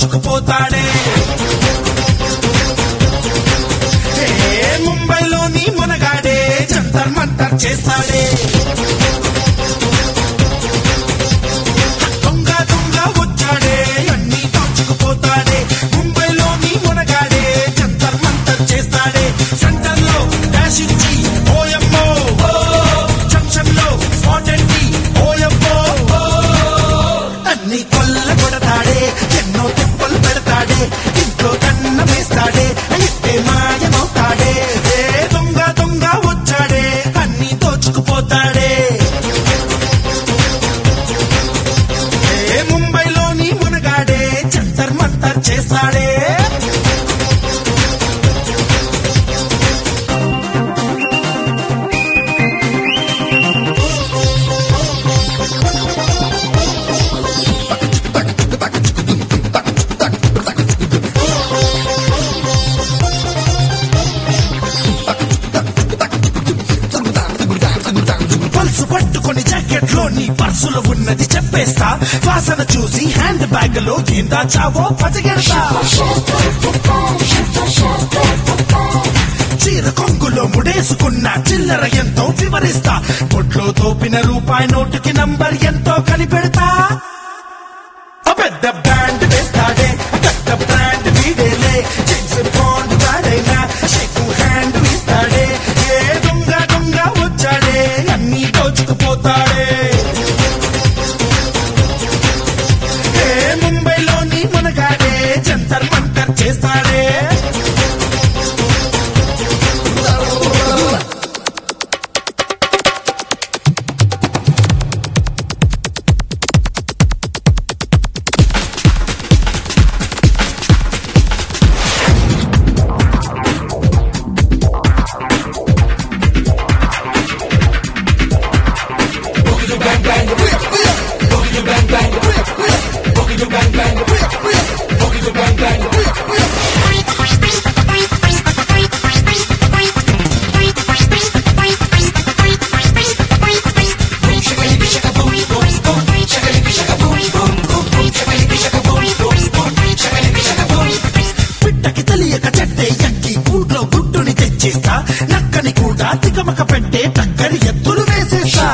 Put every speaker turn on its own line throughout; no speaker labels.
దోచుకుపోతాడే ఏ ముంబైలోని మునగాడే జంతర్ మంతర్ చేస్తాడే దొంగ దొంగ వచ్చాడే అన్ని దోచుకుపోతాడే ముంబైలోని మునగాడే జంతర్ మంతర్ చేస్తాడే సెంటర్ లో డాష్ ఇచ్చి ఓయమ్మో జంక్షన్ లో స్పాట్ అండి ఓయమ్మో అన్ని కొల్ల కొడతాడే ఎన్నో తిప్పలు పెడతాడే ఇంట్లో కన్న వేస్తాడే అయితే మాయమవుతాడే ఏ దొంగ దొంగ వచ్చాడే అన్ని దోచుకుపోతాడే ఏ ముంబైలోని మునగాడే జంతర్ మంతర్ చేస్తాడే పల్సు పట్టుకొని జాకెట్ లో నీ పర్సులో ఉన్నది చెప్పేస్తా వాసన చూసి హ్యాండ్ బ్యాగ్ లో ఏం దాచావో పసిగెడతా చీర కొంగులో ముడేసుకున్న చిల్లర ఎంతో వివరిస్తా పొట్లో తోపిన రూపాయి నోటుకి నంబర్ ఎంతో కనిపెడతా ఆ పెద్ద బ్యాండ్ వేస్తాడే ఆ పెద్ద బ్రాండ్ వీడేలే జేమ్స్ బాండ్ వాడైనా షేక్ హ్యాండ్ ఇస్తాడే ఏ దొంగ దొంగ వచ్చాడే అన్ని దోచుకుపోతాడే ఏ ముంబైలోని మునగాడే జంతర్ మంతర్ చేస్తాడే పిట్టకి తెలియక చెట్టే ఎక్కి ఊట్లో గుడ్డుని తెచ్చేస్తా నక్కని కూడా తికమక పెట్టే టక్కరి ఎత్తులు వేసేస్తా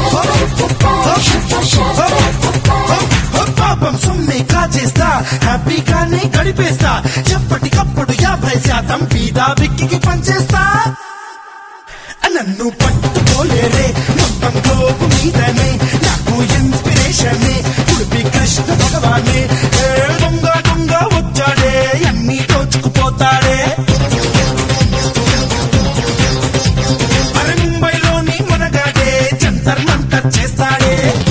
పాపం సొమ్మే కాచేస్తా హ్యాపీగానే గడిపేస్తా ఎప్పటికప్పుడు యాభై శాతం పీదా బిక్కికి పంచేస్తా నన్ను పట్టుకోలేరే మొత్తం గ్లోబు మీదనే నాకు ఇన్స్పిరేషన్ ఉడిపి కృష్ణ భగవానే ఏ దొంగ దొంగ వచ్చాడే అన్ని దోచుకుపోతాడే అరే ముంబైలోని మునగాడే జంతర్ మంతర్ చేస్తాడే